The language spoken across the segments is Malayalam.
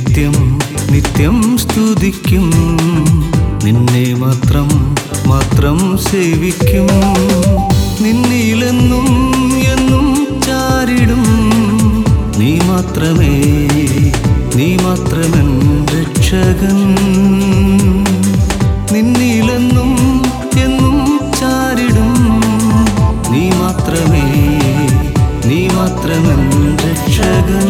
നിത്യം നിത്യം സ്തുതിക്കും നിന്നെ മാത്രം മാത്രം സേവിക്കും നിന്നിലെന്നും എന്നും ചാരിടും നീ മാത്രമേ നീ മാത്രമൻ രക്ഷകൻ നിന്നിലെന്നും എന്നും ചാരിടും നീ മാത്രമേ നീ മാത്രമൻ രക്ഷകൻ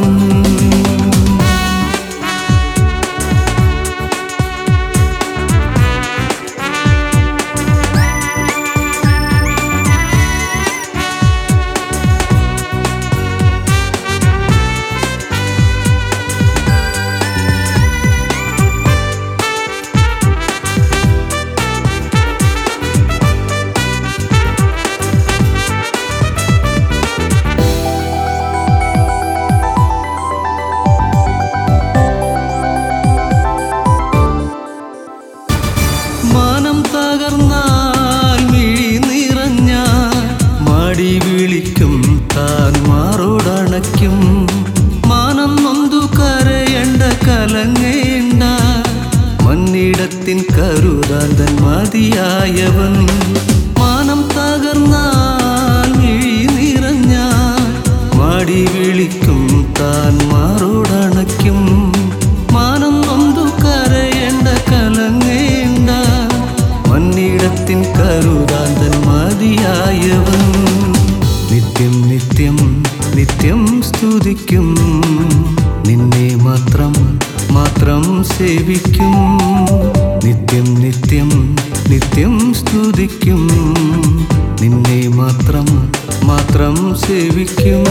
മാനം തകർന്നാൽ മിഴി നിറഞ്ഞാൽ മടി വിളിക്കും താൻ മാറോടണയ്ക്കും മാനം നൊന്തു കരയണ്ട കലങ്ങേണ്ട മന്നിടത്തിൻ കരുതാന്തൻ മതിയായവൻ മാനം തകർന്നാൽ മിഴി നിറഞ്ഞാൽ മടി വിളിക്കും താൻ മാറോടണയ്ക്കും മാനം നൊന്തു കരയേണ്ട കലങ്ങേണ്ട മന്നിടത്തിൻ കരുതാന്തൻ മതിയായവൻ നിത്യം നിത്യം നിത്യം സ്തുതിക്കും നിന്നെ മാത്രം മാത്രം സേവിക്കും നിത്യം നിത്യം നിത്യം സ്തുതിക്കും നിന്നെ മാത്രം മാത്രം സേവിക്കും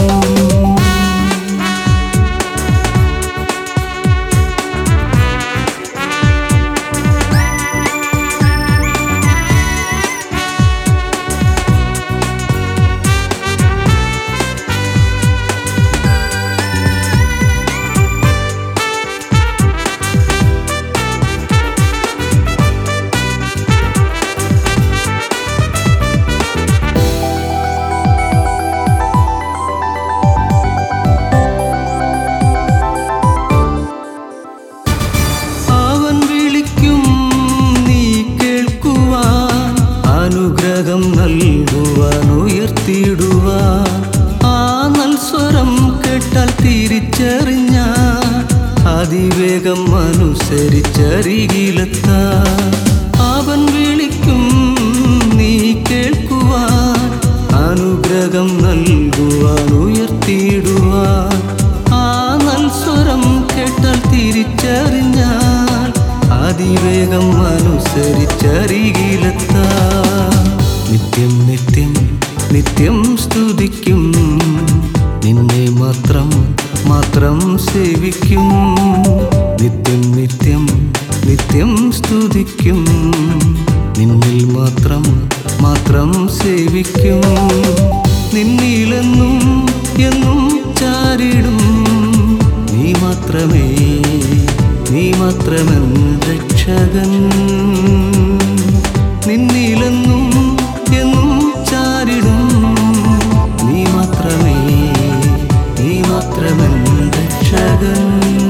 അവൻ വിളിക്കും നീ കേൾക്കുവാൻ അനുഗ്രഹം നൽകുവാൻ ഉയർത്തിയിടുവാൻ ആ നൽസ്വരം കേട്ടാൽ തിരിച്ചറിഞ്ഞ അതിവേഗം അനുസരിച്ചരികിലെത്താ അവൻ വിളിക്കും നീ കേൾക്കുവാൻ അനുഗ്രഹം നൽകുവാൻ ഉയർത്തിയിടുവാൻ ആ നൽസ്വരം കേട്ടാൽ തിരിച്ചറിഞ്ഞാൽ അതിവേഗം അനുസരിച്ചരികിലെത്താ നിത്യം നിത്യം നിത്യം സ്തുതിക്കും നിന്നെ മാത്രം മാത്രം സേവിക്കും നിത്യം നിത്യം നിത്യം സ്തുതിക്കും നിന്നിൽ മാത്രം മാത്രം സേവിക്കും നിന്നിലെന്നും എന്നും ചാരിടും നീ മാത്രമേ നീ മാത്രമൻ രക്ഷകൻ നിന്നിലെന്നും എന്നും ചാരിടും നീ മാത്രമേ നീ മാത്രമൻ രക്ഷകൻ